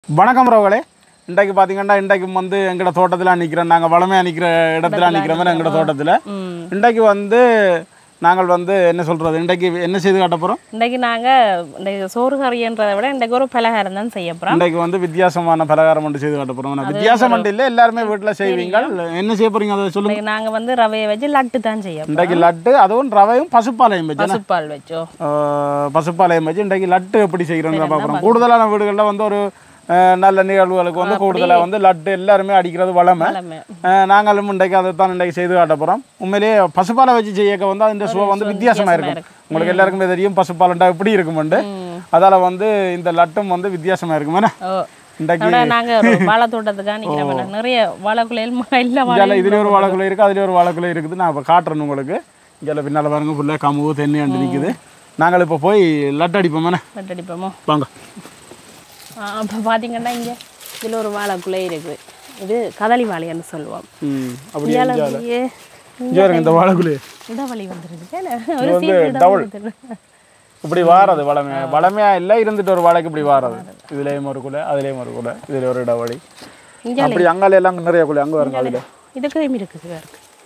வணக்கம் ரோகளே இன்றைக்கு பார்த்தீங்கன்னா இன்றைக்கு வந்து எங்களோட தோட்டத்தில் நிற்கிறோம் நாங்கள் வளமையாக நிற்கிற இடத்துல நிற்கிற மாதிரி எங்களோட தோட்டத்தில் ம். இன்றைக்கு வந்து நாங்கள் வந்து என்ன சொல்கிறது இன்றைக்கு என்ன செய்து காட்ட போகிறோம் இன்றைக்கு நாங்கள் இந்த சோறு கறின்றதை விட இன்றைக்கு ஒரு பலகாரம் தான் செய்ய போகிறோம் இன்றைக்கு வந்து வித்தியாசமான பலகாரம் ஒன்று செய்து காட்ட போகிறோம் வித்தியாசம் மட்டும் இல்லை எல்லாருமே வீட்டில் செய்வீங்க என்ன செய்ய போகிறீங்க அதை சொல்லுங்க இன்றைக்கு நாங்கள் வந்து ரவையை வச்சு லட்டு தான் செய்ய போகிறோம் இன்றைக்கு லட்டு அதுவும் ரவையும் பசுப்பாலையும் வச்சு பசுப்பால் வச்சோ ஆஹ் பசுப்பாளையம் வச்சு இன்றைக்கு லட்டு எப்படி செய்கிறோங்க பார்க்குறோம் கூடுதலான வீடுகளில் வந்து ஒரு ஆஹ் நல்ல நிகழ்வுகளுக்கு வந்து கூடுதலாக வந்து லட்டு எல்லாருமே அடிக்கிறது வளமை எல்லாமே ஆஹ் நாங்களும் இன்றைக்கு அதை தான் இன்றைக்கு செய்து காட்ட போகிறோம் உண்மையிலேயே பசுப்பாலை வச்சு செய்யக்க வந்து அந்த சுவை வந்து வித்தியாசமாக இருக்கும் உங்களுக்கு எல்லாருக்குமே தெரியும் பசுப்பாலண்டா எப்படி இருக்குமெண்டு அதால் வந்து இந்த லட்டும் வந்து வித்தியாசமாக இருக்கும் என்ன ஓ இன்றைக்கு அதோட நாங்கள் ஒரு வாழை தோட்டத்துக்காக நிற்கிறோம் நிறைய வாழைக்குள்ளையில் இல்லை வாழை இதில் இதுலேயே ஒரு வாழைக்குள்ள இருக்குது அதுலேயே ஒரு வாழைக்குள்ள இருக்குது நான் இப்போ காட்டுறேன் உங்களுக்கு இங்கே பின்னால் பாருங்க ஃபுல்லாக கமுகு தென்னி அண்டு நிற்குது நாங்கள் இப்போ போய் லட்டு அடிப்போம் என்ன லட்டு அடிப்போமோ வாங்க அப்போ பார்த்தீங்கன்னா இங்கே இதில் ஒரு வாழைக்குள்ளே இருக்குது இது கதளி வாழைன்னு சொல்லுவோம் ம் அப்படி இதில் அப்படியே இங்கே வருங்க இந்த வாழைக்குள்ளே இடவழி வந்துருது என்ன? ஒரு வந்து சீட்டு இடம் டவுல். வந்துருது. இப்படி வாரது வளமையா வளமையா இல்லை இருந்துட்டு ஒரு வாழைக்கு இப்படி வாரது இதுலேயும் ஒரு குலை அதுலேயும் ஒரு குலை இதில் ஒரு இடவழி இங்கே அப்படி அங்கால எல்லாம் அங்க நிறைய குலை அங்கே வருங்க அதில் இது கிளம்பி இருக்குது வேறு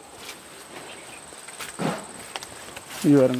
இது வருங்க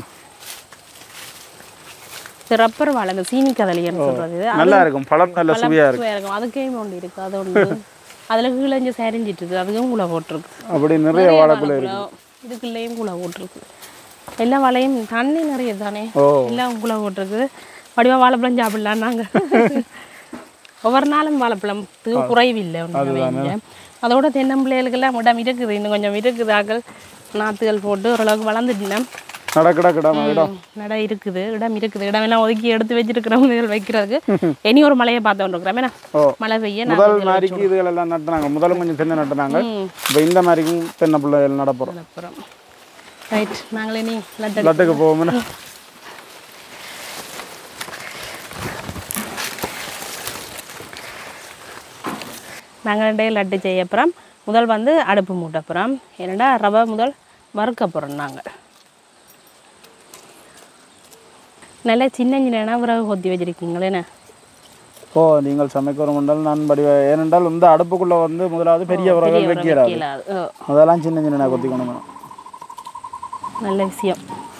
இது ரப்பர் வாழை இந்த சீனி கதலின்னு சொல்கிறது இது நல்லா இருக்கும் பழம் நல்ல சுவையா இருக்கும் சுவையாக இருக்கும் அதுக்கே ஒன்று இருக்குது அது ஒன்று அதில் கீழஞ்சு சரிஞ்சிட்டு இருக்கு அதுக்கும் குலை போட்டிருக்கு அப்படி நிறைய வாழைக்குலை இருக்கு இதுக்குள்ளேயும் குலை போட்டிருக்கு எல்லா வாழையும் தண்ணி நிறைய தானே ஓ எல்லாம் குலை போட்டிருக்கு வடிவா வாழைப்பழம் சாப்பிடலாம் நாங்கள் ஒவ்வொரு நாளும் வாழைப்பழம் குறைவில்லை ஒன்றும் அதோட தென்னம்பிள்ளைகளுக்கெல்லாம் இடம் இருக்குது இன்னும் கொஞ்சம் இருக்குது ஆக்கள் நாற்றுகள் போட்டு ஓரளவுக்கு வளர்ந்துட்டேன் நடக்கடா கிடாம இடம் இடம் இருக்குது இடம் இருக்குது இடம் எல்லாம் ஒதுக்கி எடுத்து வச்சிருக்கிறவங்க வைக்கிறதுக்கு இனி ஒரு மழையை பார்த்து இருக்கிறோம் ஏன்னா ஓ மழை பெய்ய முதல் மாதிரிக்கு இதுகள் எல்லாம் நட்டுனாங்க முதல்ல கொஞ்சம் தென்னை நட்டுனாங்க ம். இப்போ இந்த மாதிரிக்கும் தென்னை பிள்ளைகள் நடப்போகிறோம் அப்புறம் ரைட் நாங்களே நீ லட்டு லட்டுக்கு போவோம் நாங்கள் ரெண்டே லட்டு செய்ய அப்புறம் முதல் வந்து அடுப்பு மூட்ட அப்புறம் என்னடா ரவை முதல் வறுக்க போகிறோம் நாங்கள் நல்லா சின்ன சின்ன விறகு கொத்தி வச்சிருக்கீங்களேண்ணே ஓ நீங்கள் சமைக்கிறோம் என்றால் நான் படி ஏனென்றால் இந்த அடுப்புக்குள்ள வந்து முதலாவது பெரிய உரங்கள் வைக்கிறாரு வைக்கலாது ஓ அதெல்லாம் சின்ன சின்ன கொத்திக்கணும் நல்ல விஷயம்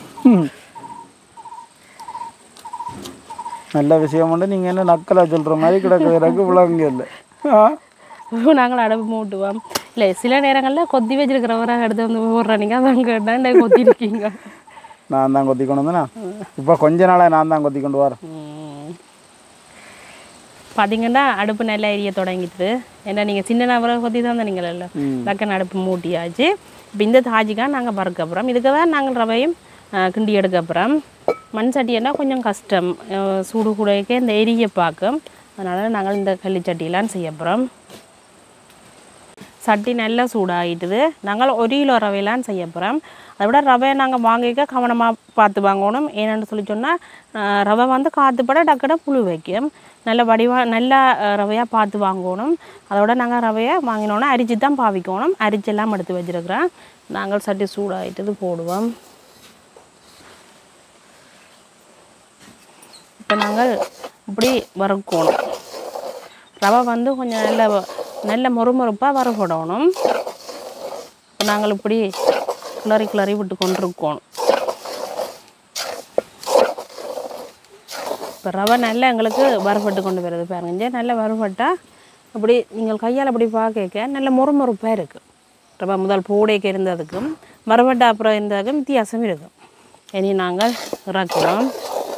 நல்ல விஷயம் வந்து நீங்கள் என்ன நக்கலா சொல்கிற மாதிரி கிடக்கிறதுக்கு விளங்க இல்லை ஆ நாங்கள் அடுப்பு மூட்டுவோம் இல்லை சில நேரங்களில் கொத்தி வச்சிருக்கிற விறகு எடுத்து வந்து போடுறானிங்க அதான் கேட்டேன் கொத்தி இருக்கீங்க நான் தான் கொத்திக்கணும் தானே இப்போ கொஞ்ச நாளாக நான் தான் கொத்தி கொண்டு வரேன் ம். பார்த்தீங்கன்னா அடுப்பு நல்லா எரிய தொடங்கிட்டு ஏன்னா நீங்கள் சின்ன நபரை கொத்தி தான் தந்தீங்கள ம். டக்குன்னு அடுப்பு மூட்டியாச்சு இப்போ இந்த தாஜிக்காக நாங்கள் பறக்க அப்புறம் இதுக்கு தான் நாங்கள் ரவையும் ஆ, கிண்டி எடுக்க அப்புறம் மண் சட்டியன்னா கொஞ்சம் கஷ்டம் ஆ, சூடு கூடக்க இந்த எரிய பார்க்கும் அதனால் நாங்கள் இந்த களிச்சட்டியெல்லாம் செய்ய போகிறோம் சட்டி நல்லா சூடாகிட்டுது நாங்கள் ஒரு கிலோ ரவையெல்லாம் செய்ய போகிறோம் அதை விட ரவையை நாங்கள் வாங்கிக்க கவனமாக பார்த்து வாங்கணும் ஏன்னு சொல்லி சொன்னால் ரவை வந்து காற்றுப்பட டக்குன்னு புழு வைக்கும் நல்ல வடிவாக நல்லா ரவையாக பார்த்து வாங்கணும் அதோட நாங்கள் ரவையை வாங்கினோன்னா அரிச்சு தான் பாவிக்கணும் அரிச்செல்லாம் எடுத்து வச்சிருக்கிறோம் நாங்கள் சட்டி சூடாகிட்டது போடுவோம் இப்போ நாங்கள் இப்படி வறுக்கணும் ரவை வந்து கொஞ்சம் நல்ல நல்ல மொறுமொறுப்பாக வறுபடணும் இப்ப நாங்கள் இப்படி கிளறி கிளறி விட்டு கொண்டிருக்கணும் இப்போ ரவை நல்லா எங்களுக்கு வறுபட்டு கொண்டு வருது பாருங்க இங்க நல்லா வறுபட்டா அப்படி நீங்கள் கையால் அப்படி பார்க்க நல்ல மொறுமொறுப்பாக இருக்குது ரவை முதல் பூடைக்கு இருந்ததுக்கும் வறுபட்ட அப்புறம் இருந்ததுக்கும் வித்தியாசம் இருக்கும் இனி நாங்கள் இறக்குறோம்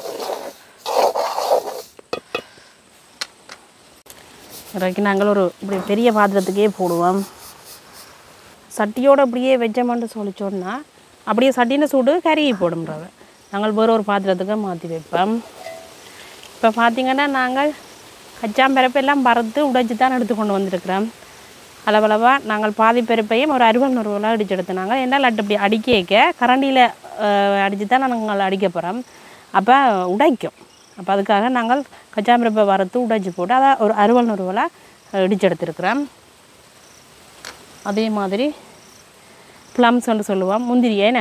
இறக்கி நாங்கள் ஒரு இப்படி பெரிய பாத்திரத்துக்கே போடுவோம் சட்டியோடு அப்படியே வச்சோம்னு சொல்லி சொன்னால் அப்படியே சட்டின சூடு கருகி போடும் ரவை நாங்கள் வேற ஒரு பாத்திரத்துக்கு மாற்றி வைப்போம் இப்போ பார்த்தீங்கன்னா நாங்கள் கச்சாம்பருப்பு எல்லாம் பறத்து உடைச்சி தான் எடுத்து கொண்டு வந்திருக்கிறோம் அளவளவாக நாங்கள் பாதி பருப்பையும் ஒரு அறுபது நூறுவலாம் அடிச்சு எடுத்துனாங்க ஏன்னா லட்டு இப்படி அடிக்க வைக்க கரண்டியில் அடித்து தான் நாங்கள் அடிக்க போகிறோம் அப்போ உடைக்கும் அப்போ அதுக்காக நாங்கள் கச்சாம்பருப்பை வறுத்து உடைச்சி போட்டு அதை ஒரு அறுபது நூறுவலாக இடிச்சு எடுத்துருக்குறோம் அதே மாதிரி ப்ளம்ஸ்ன்னு சொல்லுவோம் முந்திரி ஏன்னா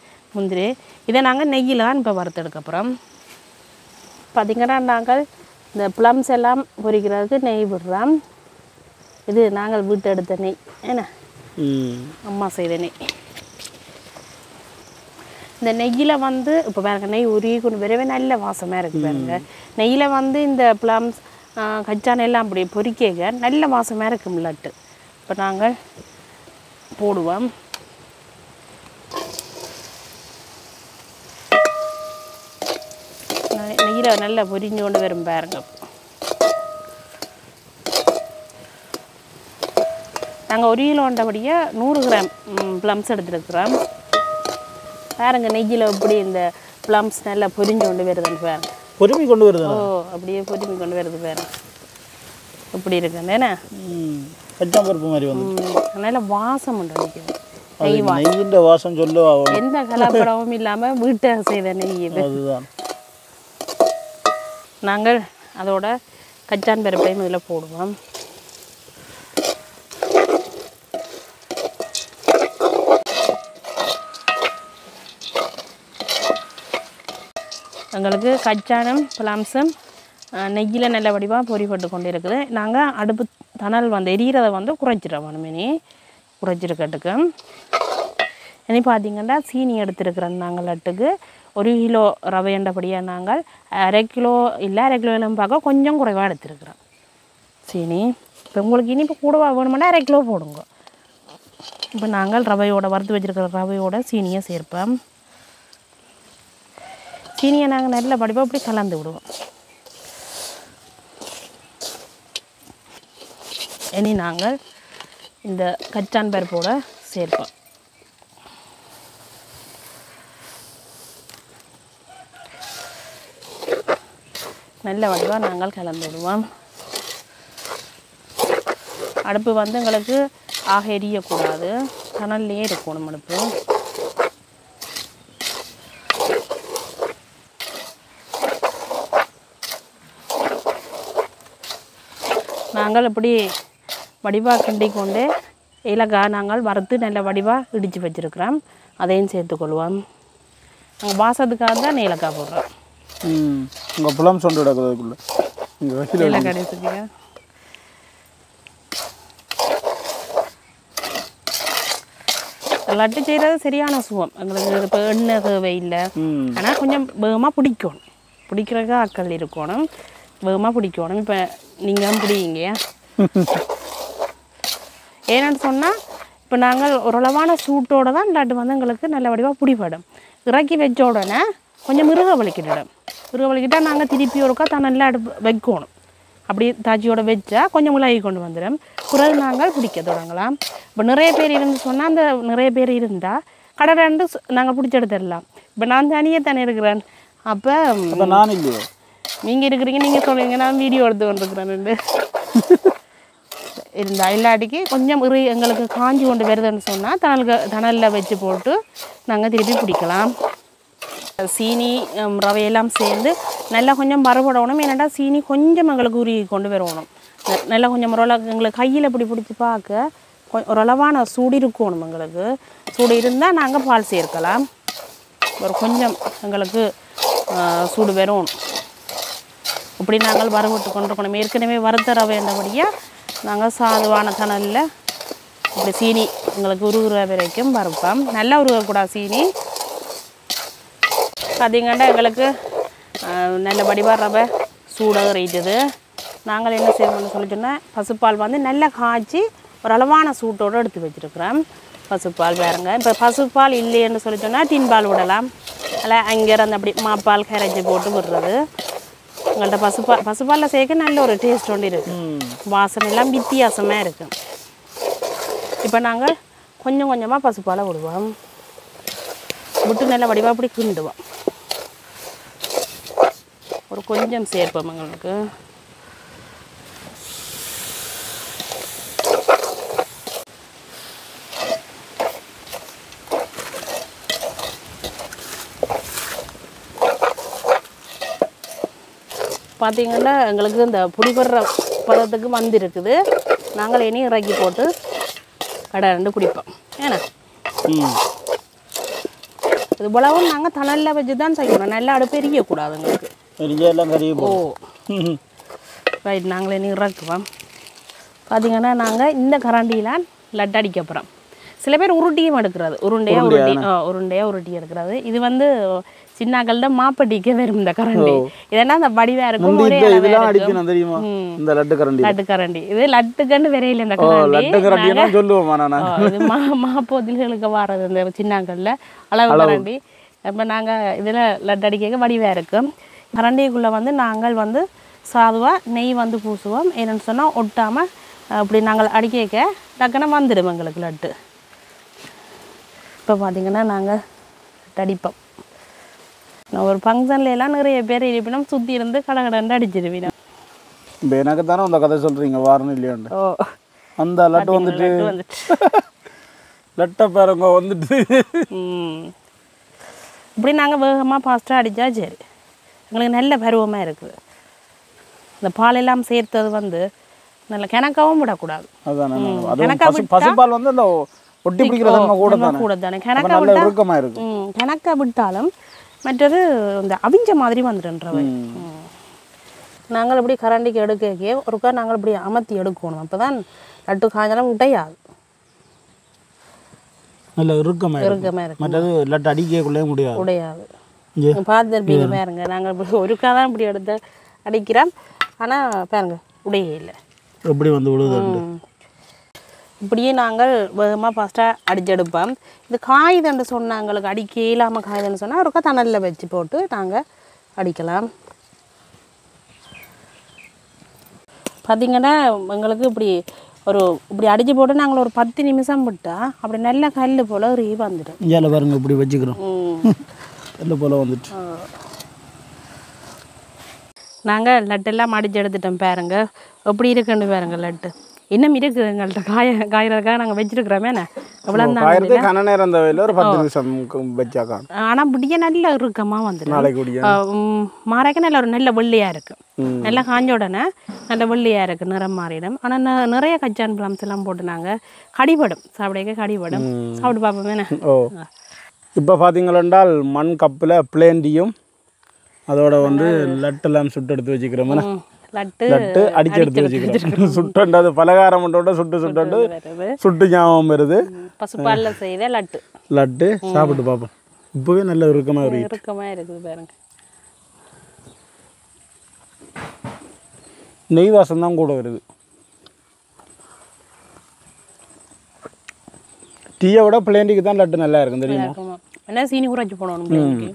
முந்திரி இதை நாங்கள் நெய்யில் தான் இப்போ வறுத்தெடுக்க போகிறோம் பார்த்திங்கன்னா நாங்கள் இந்த ப்ளம்ஸ் எல்லாம் பொரிக்கிறதுக்கு நெய் விடுறோம் இது நாங்கள் வீட்டு எடுத்த நெய் என்ன ம் அம்மா செய்த நெய் இந்த நெய்யில் வந்து இப்போ பாருங்க நெய் உருகி கொண்டு வரவே நல்ல வாசமாக இருக்குது பாருங்க நெய்யில் வந்து இந்த ப்ளம்ஸ் கச்சான் எல்லாம் அப்படி பொரிக்க நல்ல வாசமாக இருக்கும் லட்டு இப்போ நாங்கள் போடுவோம் நெய்யில் நல்லா பொரிஞ்சு கொண்டு வரும் பாருங்க நாங்கள் ஒரு கிலோ உண்டபடியே நூறு கிராம் ப்ளம்ஸ் எடுத்துருக்குறோம் பாருங்க நெய்யில் எப்படி இந்த ப்ளம்ஸ் நல்லா பொரிஞ்சு கொண்டு வருதுன்னு பாருங்க பொறுமை கொண்டு வருது ஓ அப்படியே பொறுமை கொண்டு வருது பாருங்க எப்படி இருக்கு என்ன ம் கச்சான் பருப்பு மாதிரி வந்து நல்ல வாசம் உண்டு நிற்குது அது நெய்யின் வாசம் சொல்ல எந்த கலாப்படமும் இல்லாமல் வீட்டை செய்த நெய் இது அதுதான் நாங்கள் அதோட கச்சான் பருப்பையும் இதில் போடுவோம் எங்களுக்கு கச்சானம் பிளாம்ஸும் நெய்யில் நல்ல வடிவாக பொறிப்பட்டு கொண்டு இருக்குது நாங்கள் அடுப்பு தணல் வந்து எரியறதை வந்து குறைச்சிடுறோம் மனுமினி குறைச்சிருக்கட்டுக்கு இனி பார்த்தீங்கன்னா சீனி எடுத்துருக்குறோம் நாங்கள் லட்டுக்கு ஒரு கிலோ ரவையண்டபடியாக நாங்கள் அரை கிலோ இல்லை அரை கிலோ எல்லாம் பார்க்க கொஞ்சம் குறைவாக எடுத்துருக்குறோம் சீனி இப்போ உங்களுக்கு இனிப்பு கூடவா வேணுமென்னா அரை கிலோ போடுங்க இப்போ நாங்கள் ரவையோட வறுத்து வச்சிருக்கிற ரவையோட சீனியை சேர்ப்போம் சீனியை நாங்கள் நல்ல படிப்பாக அப்படி கலந்து விடுவோம் இனி நாங்கள் இந்த கச்சான் பருப்போட சேர்ப்போம் நல்ல வடிவாக நாங்கள் கலந்து விடுவோம் அடுப்பு வந்து எங்களுக்கு ஆக எரியக்கூடாது கனல்லையே இருக்கணும் அடுப்பு நாங்கள் இப்படி வடிவாக கிண்டி கொண்டு ஏலக்காய் நாங்கள் வறுத்து நல்ல வடிவாக இடித்து வச்சுருக்கிறோம் அதையும் சேர்த்துக்கொள்வோம் நாங்கள் வாசத்துக்காக தான் ஏலக்காய் போடுறோம் ம் உங்கள் புலம் சொண்டு கிடக்குறதுக்குள்ள இங்கே வகையில் ஏலக்காய் எடுத்துக்கங்க லட்டு செய்கிறது சரியான சுகம் எங்களுக்கு இப்போ எண்ணெய் தேவையில்லை ம் ஆனால் கொஞ்சம் வேகமாக பிடிக்கணும் பிடிக்கிறதுக்கு ஆட்கள் இருக்கணும் வேகமாக பிடிக்கணும் இப்போ நீங்கள் பிடிங்க ஏன்னு சொன்னால் இப்போ நாங்கள் ஓரளவான சூட்டோட தான் லட்டு வந்து எங்களுக்கு நல்ல வடிவாக பிடிபடும் இறக்கி வச்ச உடனே கொஞ்சம் மிருக வலிக்கிடும் மிருக வலிக்கிட்டா நாங்கள் திருப்பி ஒருக்கா தான் நல்லா அடுப்பு வைக்கணும் அப்படி தாச்சியோட வச்சா கொஞ்சம் மிளகி கொண்டு வந்துடும் பிறகு நாங்கள் பிடிக்க தொடங்கலாம் இப்போ நிறைய பேர் இருந்து சொன்னால் அந்த நிறைய பேர் இருந்தால் கடை ரெண்டு நாங்கள் பிடிச்சி எடுத்துடலாம் இப்போ நான் தனியே தானே இருக்கிறேன் அப்போ அப்போ நான் இல்லையோ நீங்கள் இருக்கிறீங்க நீங்கள் சொல்லுவீங்க நான் வீடியோ எடுத்து கொண்டிருக்கிறேன் இருந்தா இல்லாட்டிக்கு கொஞ்சம் இரு எங்களுக்கு காஞ்சி கொண்டு வருதுன்னு சொன்னால் தணலுக்கு தணலில் வச்சு போட்டு நாங்கள் திருப்பி பிடிக்கலாம் சீனி ஹம், ரவையெல்லாம் சேர்ந்து நல்லா கொஞ்சம் மறுபடணும் ஏன்னாடா சீனி கொஞ்சம் எங்களுக்கு உருகி கொண்டு வரணும் ந- நல்லா கொஞ்சம் ஓரளவு எங்களுக்கு கையில் இப்படி பிடிச்சி பார்க்க கொ- ஓரளவான சூடு இருக்கணும் எங்களுக்கு சூடு இருந்தால் நாங்கள் பால் சேர்க்கலாம் ஒரு கொஞ்சம் எங்களுக்கு ஆ, சூடு வரும் இப்படி நாங்கள் வறுவிட்டு கொண்டிருக்கணும் ஏற்கனவே வறுத்த ரவை என்றபடியாக நாங்கள் சாதுவான தணலில் இப்படி சீனி எங்களுக்கு உருகுற வரைக்கும் வறுப்போம் நல்லா உருகக்கூடாது சீனி பார்த்தீங்கன்னா எங்களுக்கு ஆஹ், நல்ல வடிவாக ரவை சூடாக ரீட்டுது நாங்கள் என்ன செய்வோம்னு சொல்லி சொன்னால் பசுப்பால் வந்து நல்லா காய்ச்சி ஒரு அளவான சூட்டோடு எடுத்து வச்சுருக்குறோம் பசுப்பால் வேறுங்க இப்போ பசுப்பால் இல்லைன்னு சொல்லி சொன்னால் டின்பால் விடலாம் அல்ல அங்கேருந்து அப்படி மாப்பால் கரைச்சி போட்டு விடுறது உங்கள்கிட்ட பசுப்பால் பசுப்பாலில் சேர்க்க நல்ல ஒரு டேஸ்ட் ஒன்று இருக்குது ம் வாசனை எல்லாம் வித்தியாசமாக இருக்கும் இப்போ நாங்கள் கொஞ்சம் கொஞ்சமாக பசுப்பாலை விடுவோம் விட்டு நல்ல வடிவாக அப்படி கிண்டுவோம் ஒரு கொஞ்சம் சேர்ப்போம் எங்களுக்கு பார்த்தீங்கன்னா எங்களுக்கு இந்த புடிபடுற பதத்துக்கு வந்திருக்குது நாங்கள் இனி இறக்கி போட்டு கடை ரெண்டு குடிப்போம் ஏன்னா ம் இது போலவும் நாங்கள் தணலில் வச்சு தான் செய்யணும் நல்லா அடுப்பு எரியக்கூடாது எங்களுக்கு எரிஞ்சா எல்லாம் கறியை ஓ போடும் ம் ரைட் நாங்களே நீ இறக்குவோம் பார்த்தீங்கன்னா நாங்கள் இந்த கரண்டியில் லட்டு அடிக்க போகிறோம் சில பேர் உருட்டியும் எடுக்கிறது உருண்டையாக உருட்டி ஆ, உருண்டையாக உருட்டி எடுக்கிறது இது வந்து சின்னாக்கள்ட மாப்பட்டிக்க வரும் இந்த கரண்டி இதெல்லாம் அந்த வடிவாக இருக்கும் முந்தி ஒரே இந்த அளவா இதெல்லாம் இருக்கும். அடிக்கணும் தெரியுமா இந்த லட்டு கரண்டி லட்டு கரண்டி இது லட்டுக்கண்டு விரையில் இந்த ஓ கரண்டி லட்டு கரண்டினா சொல்லுவோமா நான் ஆ, இது மா மாப்போதில்களுக்கு வாரது இந்த சின்னாங்கல்ல அளவு கரண்டி இப்போ நாங்கள் இதில் லட்டு அடிக்க வடிவாக இருக்கும் கரண்டிக்குள்ளே வந்து நாங்கள் வந்து சாதுவாக நெய் வந்து பூசுவோம் என்னென்னு சொன்னால் ஒட்டாமல் அப்படி நாங்கள் அடிக்க டக்குன்னு வந்துடும் எங்களுக்கு லட்டு இப்போ பார்த்தீங்கன்னா நாங்கள் அடிப்போம் நான் ஒரு ஃபங்க்ஷன்ல எல்லாம் நிறைய பேர் இருப்பினும் சுற்றி இருந்து கடகடன்னு அடிச்சிருவிடும் இப்போ எனக்கு தானே இந்த கதை சொல்றீங்க வாரணும் இல்லையாண்டு ஓ அந்த லட்டு வந்துட்டு லட்டு வந்துட்டு லட்டை பேரங்க வந்துட்டு ம். இப்படி நாங்கள் வேகமாக ஃபாஸ்ட்டாக அடித்தா சரி எங்களுக்கு நல்ல பருவமாக இருக்குது இந்த பாலெல்லாம் சேர்த்தது வந்து நல்ல கிணக்காவும் விடக்கூடாது அதானே அது கணக்கா பசு பசுப்பால் வந்து அந்த ஒட்டி பிடிக்கிற தன்மை கூட நம்ம தானே கூட தானே அப்ப கிணக்கா நல்ல விட்டா இறுக்கமா இருக்கு ம் கிணக்கா விட்டாலும் மற்றது இந்த அவிஞ்ச மாதிரி வந்துடுன்றவை நாங்கள் இப்படி கரண்டிக்கு எடுக்க ஒருக்கா நாங்கள் இப்படி அமர்த்தி எடுக்கணும் அப்போ தான் லட்டு காய்ஞ்சாலும் உடையாது நல்ல இறுக்கமா இருக்கு இறுக்கமாக இருக்கும் மற்றது லட்டு அடிக்கக்குள்ளே முடியாது உடையாது இங்கே பார்த்துருப்பீங்க பாருங்க நாங்கள் இப்படி ஒருக்கா தான் இப்படி எடுத்து அடிக்கிறோம் ஆனால் பாருங்க உடையே இல்லை எப்படி வந்து விழுது ம். இப்படியே நாங்கள் வேகமாக ஃபஸ்ட்டாக அடிச்செடுப்போம் இது காயுதண்டு சொன்னாங்களுக்கு அடிக்க இல்லாமல் காயுதுன்னு சொன்னால் ஒருக்கா தணலில் வச்சு போட்டு நாங்கள் அடிக்கலாம் பார்த்தீங்கன்னா எங்களுக்கு இப்படி ஒரு இப்படி அடிச்சு போட்டு நாங்கள் ஒரு பத்து நிமிஷம் விட்டால் அப்படி நல்ல கல் போல் ஒரு வந்துடும் இஞ்சால பாருங்க இப்படி வச்சுக்கிறோம் ம் நல்ல போல வந்துட்டு நாங்கள் லட்டெல்லாம் அடிச்சு எடுத்துட்டோம் பாருங்க எப்படி இருக்குன்னு பாருங்க லட்டு இன்னும் இருக்குது எங்கள்கிட்ட காய காயறதுக்காக நாங்கள் வச்சிருக்கிறோமே என்ன எவ்வளோ காயறது கன நேரம் தேவையில்ல ஒரு பத்து நிமிஷம் வச்சாக்கா ஆனால் முடிய நல்ல இறுக்கமாக வந்துடும் நாளைக்கு முடிய மாறாக்க நல்ல ஒரு நல்ல வெள்ளையாக இருக்கு நல்லா காஞ்ச உடனே நல்ல வெள்ளையாக இருக்கு நிறம் மாறிடும் ஆனால் நிறைய கச்சான் பிளம்ஸ் எல்லாம் போட்டு நாங்கள் கடிபடும் சாப்பிடைக்க கடிபடும் சாப்பிட்டு பார்ப்போமே என்ன ஓ இப்போ பார்த்தீங்களென்றால் மண் கப்பில் பிளேண்டியும் அதோட வந்து லட்டெல்லாம் சுட்டு எடுத்து வச்சுக்கிறோம் ம், லட்டு லட்டு அடிச்சு எடுத்து வச்சுக்கிறோம் சுட்டண்டு அது பலகாரம் மட்டும் சுட்டு சுட்டு வருது சுட்டு ஞாபகம் வருது பசுப்பாலில் செய்த லட்டு லட்டு சாப்பிட்டு பார்ப்போம் இப்போவே நல்ல இறுக்கமாக வருது இறுக்கமாக இருக்குது பாருங்க நெய் வாசம் தான் கூட வருது டீயை விட பிளேண்டிக்கு தான் லட்டு நல்லா இருக்கும் தெரியுமா இருக்குமா என்ன சீனி குறைச்சி போடணும் பிள்ளைங்களுக்கு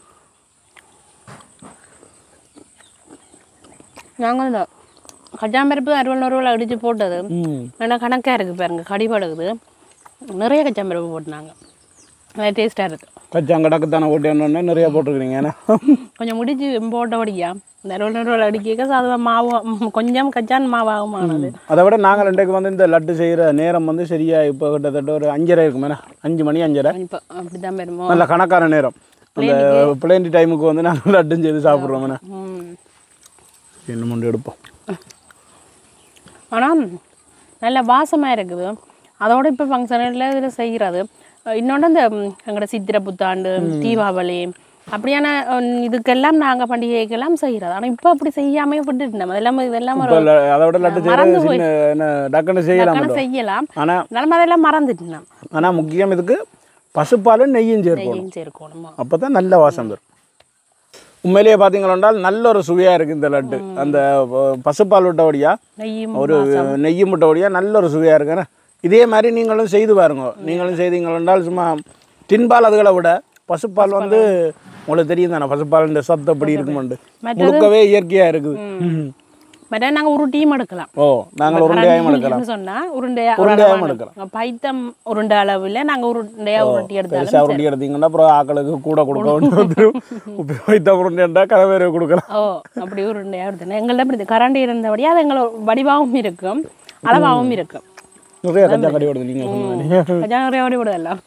நாங்கள் இந்த கச்சாம்பருப்பு அறுபது நூறுவா அடித்து போட்டது ம் ஏன்னா கணக்காக இருக்குது பாருங்க கடிபடுக்குது நிறைய கச்சாம்பருப்பு போட்டுனாங்க நல்லா டேஸ்ட்டாக இருக்குது கச்சாங்கடக்கு தானே ஓட்டி நிறைய போட்டிருக்கிறீங்க ஏன்னா கொஞ்சம் முடிச்சு போட்டபடியா இந்த அறுபது நூறுவா அடிக்க சாதுவா மாவு ம், கொஞ்சம் கச்சான் மாவாகும் ஆனது அதை விட நாங்கள் ரெண்டுக்கு வந்து இந்த லட்டு செய்கிற நேரம் வந்து சரியா இப்போ கிட்டத்தட்ட ஒரு அஞ்சரை இருக்கும் ஏன்னா அஞ்சு மணி அஞ்சரை இப்போ அப்படி தான் பெருமோ நல்ல கணக்கான நேரம் அந்த பிளேண்டி டைமுக்கு வந்து நாங்கள் லட்டு செய்து சாப்பிட்றோம் என்ன ம் இன்னும் ஒன்று எடுப்போம் ஆனால் நல்ல வாசமாக இருக்குது அதோட இப்போ ஃபங்க்ஷனில் இதில் செய்கிறது இன்னொன்று இந்த ம், எங்களோட சித்திரை புத்தாண்டு தீபாவளி அப்படியான ம், இதுக்கெல்லாம் நாங்கள் பண்டிகைக்கெல்லாம் செய்கிறது ஆனால் இப்போ அப்படி செய்யாமே விட்டுட்டு நம்ம அதெல்லாம் இதெல்லாம் ஒரு இப்போ ல- அதை விட லட்டு மறந்து செய்கிறது சின்ன என்ன டக்குன்னு செய்யலாம் டக்குனு செய்யலாம் ஆனால் இருந்தாலும் அதெல்லாம் மறந்துட்டு நான் ஆனால் முக்கியம் இதுக்கு பசுப்பாலும் நெய்யும் சேர்க்கணும் நெய்யும் சேர்க்கணுமா அப்போ தான் நல்ல வாசம் வரும் உண்மையிலேயே பார்த்தீங்களா நல்ல ஒரு சுவையாக இருக்குது இந்த லட்டு அந்த ப- பசுப்பால் விட்டபடியா நெய்யும் ஒரு நெய்யும் விட்டபடியா நல்ல ஒரு சுவையாக இருக்குண்ணே இதே மாதிரி நீங்களும் செய்து பாருங்க நீங்களும் செய்தீங்களென்றால் சும்மா டின்பால் அதுகளை விட பசுப்பால் வந்து உங்களுக்கு தெரியும் தானே பசுப்பால் இந்த சத்து அப்படி இருக்குமெண்டு முழுக்கவே இயற்கையாக இருக்குது ம். மற்ற நாங்கள் உருட்டியும் எடுக்கலாம் ஓ நாங்கள் உருண்டையாயும் எடுக்கலாம் சொன்னா உருண்டையா ஒரு உருண்டையாயும் அளவான- எடுக்கலாம். பைத்தம் உருண்டை அளவில் நாங்கள் உருண்டையா உருட்டி எடுத்தாலும் பெருசாக உருண்டி எடுத்தீங்கன்னா அப்புறம் ஆக்களுக்கு கூட கொடுக்க வேண்டி வந்துடும் இப்போ வைத்த உருண்டைண்டா கலவேறு கொடுக்கலாம் ஓ அப்படி உருண்டையா எடுத்தேன் எங்கள்ட்ட இப்படி கரண்டி இருந்தபடியே அது எங்களோட வடிவாகவும் இருக்கும் அளவாகவும் இருக்கும் நிறைய கஞ்சா கடி ஓடுது நீங்கள் சொன்ன மாதிரி கஜானரே ஓடி விடுதெல்லாம்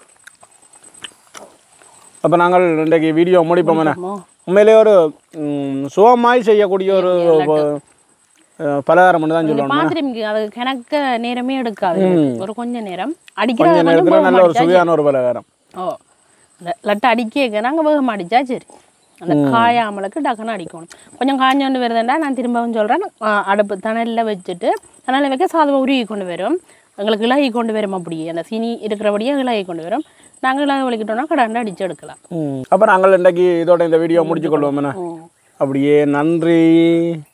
அப்போ நாங்கள் இன்றைக்கு வீடியோ முடிப்போம் என்ன உண்மையிலே ஒரு ம், சுகமாய் செய்யக்கூடிய ஒரு அஹ், பலகாரம் மட்டும் தான் சொல்லுவோம் பார்த்துட்டு அது கணக்க நேரமே எடுக்காது ஒரு கொஞ்ச நேரம் அடிக்கிற கொஞ்ச கொஞ்சம் நேரத்தில் வேகமா நல்ல ஒரு அடிச்சா சுவையான ஒரு பலகாரம் ஓ இந்த லட்டை அடிக்க நாங்கள் வேகமாக அடிச்சா சரி அந்த காயாமலுக்கு டக்குன்னு அடிக்கணும் கொஞ்சம் காஞ்சோண்டு வருதுண்டா நான் திரும்பவும் சொல்கிறேன் அடுப்பு தணலில் வச்சுட்டு தணலில் வைக்க சாதம் உருகி கொண்டு வரும் எங்களுக்கு இலகி கொண்டு வரும் அப்படியே அந்த சீனி இருக்கிறபடியே இலகி கொண்டு வரும் நாங்கள் இலகி வலிக்கிட்டோம்னா கடாண்டு அடிச்சு எடுக்கலாம் அப்போ நாங்கள் இன்றைக்கு இதோட இந்த வீடியோ முடிச்சு கொள்வோம் என்ன அப்படியே நன்றி